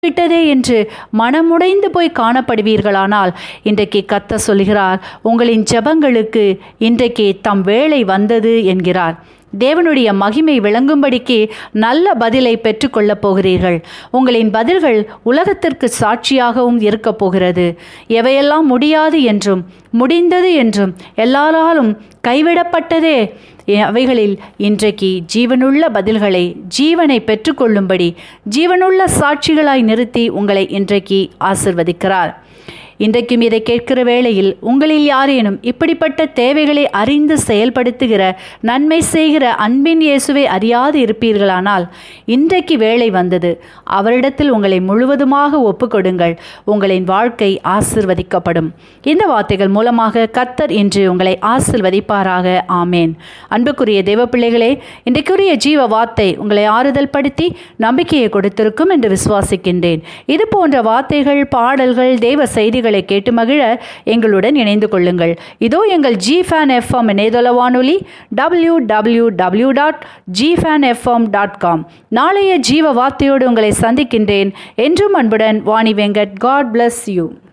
விட்டதே என்று மனமுடைந்து போய் காணப்படுவீர்களானால் இன்றைக்கு கத்த சொல்கிறார் உங்களின் ஜெபங்களுக்கு இன்றைக்கு தம் வேலை வந்தது என்கிறார் தேவனுடைய மகிமை விளங்கும்படிக்கு நல்ல பதிலை பெற்றுக்கொள்ளப் போகிறீர்கள் உங்களின் பதில்கள் உலகத்திற்கு சாட்சியாகவும் இருக்கப் போகிறது எவையெல்லாம் முடியாது என்றும் முடிந்தது என்றும் எல்லாராலும் கைவிடப்பட்டதே அவைகளில் இன்றைக்கு ஜீவனுள்ள பதில்களை ஜீவனை பெற்றுக்கொள்ளும்படி ஜீவனுள்ள சாட்சிகளாய் நிறுத்தி உங்களை இன்றைக்கு ஆசிர்வதிக்கிறார் இன்றைக்கும் இதை கேட்கிற வேளையில் உங்களில் யாரேனும் இப்படிப்பட்ட தேவைகளை அறிந்து செயல்படுத்துகிற நன்மை செய்கிற அன்பின் இயேசுவை அறியாது இருப்பீர்களானால் இன்றைக்கு வேலை வந்தது அவரிடத்தில் உங்களை முழுவதுமாக ஒப்புக்கொடுங்கள் உங்களின் வாழ்க்கை ஆசிர்வதிக்கப்படும் இந்த வார்த்தைகள் மூலமாக கத்தர் இன்று உங்களை ஆசிர்வதிப்பாராக ஆமேன் அன்புக்குரிய தேவ பிள்ளைகளே இன்றைக்குரிய ஜீவ வார்த்தை உங்களை ஆறுதல் படுத்தி நம்பிக்கையை கொடுத்திருக்கும் என்று விசுவாசிக்கின்றேன் இது போன்ற வார்த்தைகள் பாடல்கள் தேவ செய்திகள் செய்திகளை கேட்டு மகிழ எங்களுடன் இணைந்து கொள்ளுங்கள் இதோ எங்கள் ஜி ஃபேன் எஃப்எம் இணையதள வானொலி W W W dot G fan FM dot com நாளைய ஜீவ வார்த்தையோடு உங்களை சந்திக்கின்றேன் என்றும் அன்புடன் Vani Venkat God bless you